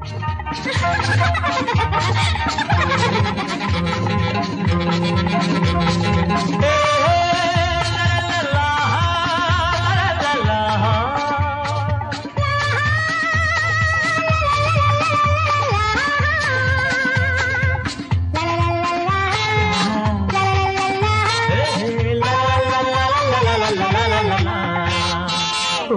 ఓ,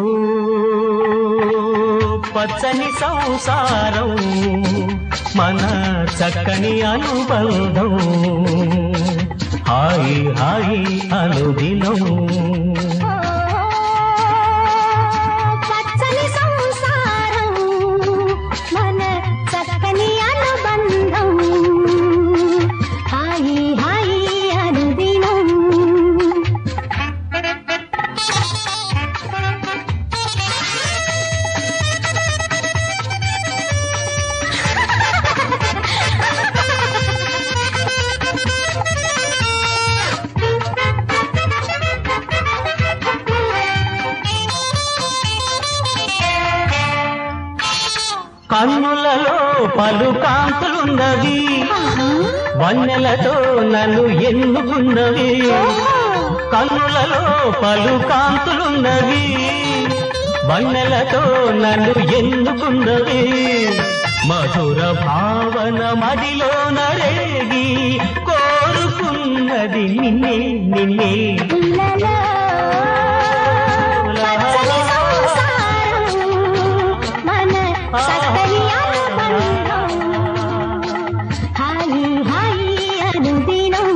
పచ్చని సంసారం మన చక్కని అనుబంధం హాయి హాయి అనుదినం పచ్చని సంసారం మన చక్కని అనుబంధం హాయి హాయి అనుదినం కన్నులలో పలు కాంతులున్నవి వన్నెలతో నన్ను ఎన్నుకున్నవి కన్నులలో పలు కాంతులున్నవి వన్నెలతో నన్ను ఎన్నుకున్నవి మధుర భావన మదిలో నరేగి కోరుకున్నది నిన్నే నిన్నే ఇళ్ళలో పచ్చని సంసారం మన చక్కని అనుబంధం హాయి హాయి అనుదినం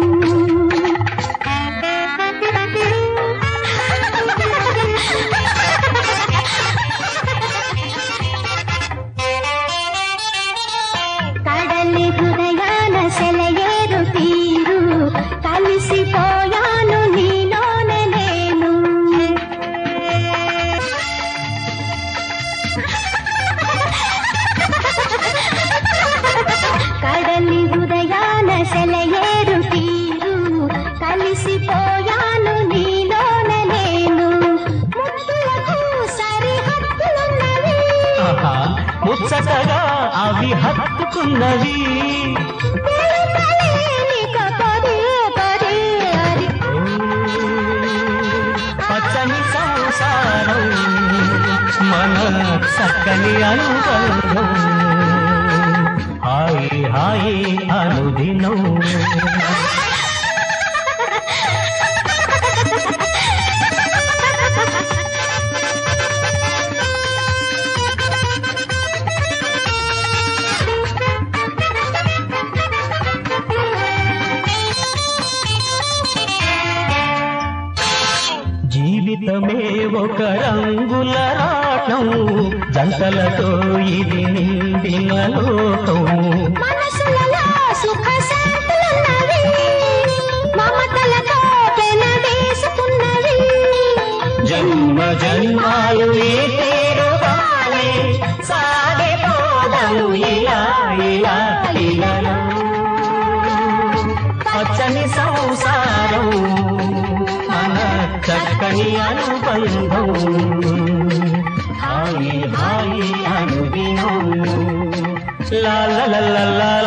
కడలి హృదయాన సెలయేరు తీరు కలిసిపోయాను నీలోనే నేను కడలి హృదయాన సెలయేరు తీరు కలిసిపోయాను నీలోనే నేను ముద్దులకు సరిహద్దులున్నవి ఆహా, ముచ్చటగా అవి హత్తుకున్నవి తెలుపలేనిక పదే పదే అది పచ్చని సంసారం మన చక్కని అనుబంధం హాయి హాయి అనుదినం జీవితమే ఒక రంగుల రాటం జంటలతో ఇది నిండిన లోకం మనసులలో సుఖ శాంతులున్నవి మమతలతో పెనవేసుకున్నవి జన్మ జన్మాలు ఏ తీరుగానే సాగిపోదను ఇలా ఇలా ఇలాలో. పచ్చని సంసారం మన చక్కని అనుబంధం హాయి హాయి అనుదినం లా లా లా లా లా